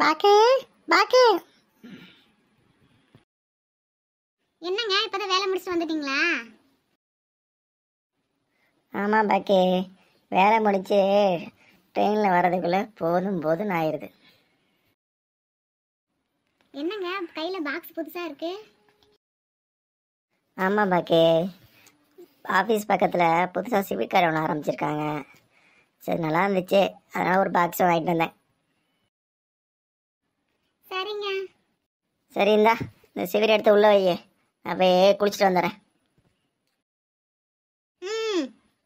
பாக்கு பாக்கு என்னங்க இப்பதான் வேலை முடிச்சுட்டு வந்துட்டீங்களா ஆமாம் பாக்கி வேலை முடிச்சு ட்ரெயினில் வர்றதுக்குள்ளே போதும் போதும் ஆயிடுது என்னங்க கையில பாக்ஸ் புதுசா இருக்கு ஆமாம் பாக்கி ஆஃபீஸ் பக்கத்தில் புதுசாக சிவில் கடை ஒன்று ஆரம்பிச்சிருக்காங்க சரி நல்லா இருந்துச்சு அதனால் ஒரு பாக்ஸ் வாங்கிட்டு வந்தேன் சரிங்க சரி இந்தா இந்த சிவிரி எடுத்து உள்ளே வை நான் போய் குளிச்சுட்டு வந்துடுறேன் ம்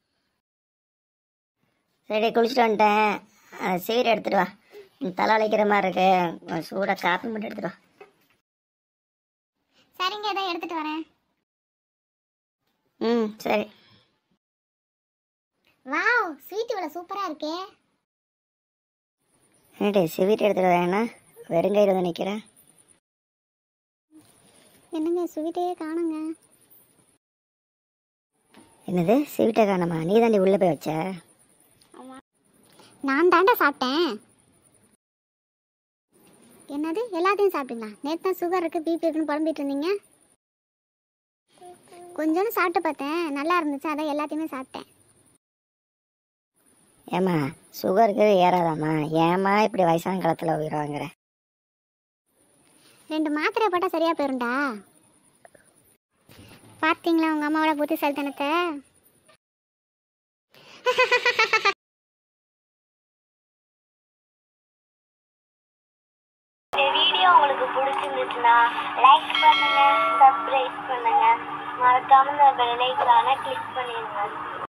சரி குளிச்சுட்டு வந்துட்டேன் அந்த சிவிரி எடுத்துட்டு வா எனக்கு தலை வலிக்கிற மாதிரி இருக்கு கொஞ்சம் சூடாக காப்பி மட்டும் எடுத்துட்டு வா சரிங்க இதை எடுத்துட்டு வரேன் ம் சரி வாவ் ஸ்வீட் இவ்வளவு சூப்பரா இருக்கே என்னடி சிவிரி எடுத்துட்டு வரேன்னா வெறுங்கையில் வந்து நிற்கிறேன் என்னங்க ஸ்வீட்டே காணுங்க என்னது சிவிட்டை காணமா நீ தாண்டி உள்ளே போய் வச்ச நான் தாண்டா சாப்பிட்டேன் என்னது எல்லாத்தையும் சாப்பிட்டீங்களா நேற்று தான் சுகர் இருக்கு பிபி இருக்குன்னு புலம்பிட்டு இருந்தீங்க கொஞ்சோண்டு சாப்பிட்டு பார்த்தேன் நல்லா இருந்துச்சு அதான் எல்லாத்தையுமே சாப்பிட்டேன் ஏம்மா சுகருக்கு ஏறாதாம்மா ஏம்மா இப்படி வயசான காலத்தில் உயிர் வாங்குற ரெண்டு மாத்திரை போட்டால் சரியா போயிரும்டா பார்த்தீங்களா உங்கள் அம்மாவோட புத்திசாலித்தனத்தை இந்த வீடியோ உங்களுக்கு பிடிச்சிருந்துச்சுன்னா லைக் பண்ணுங்க சப்ஸ்கிரைப் பண்ணுங்க மறக்காம இந்த பெல் ஐக்கானை கிளிக் பண்ணிடுங்க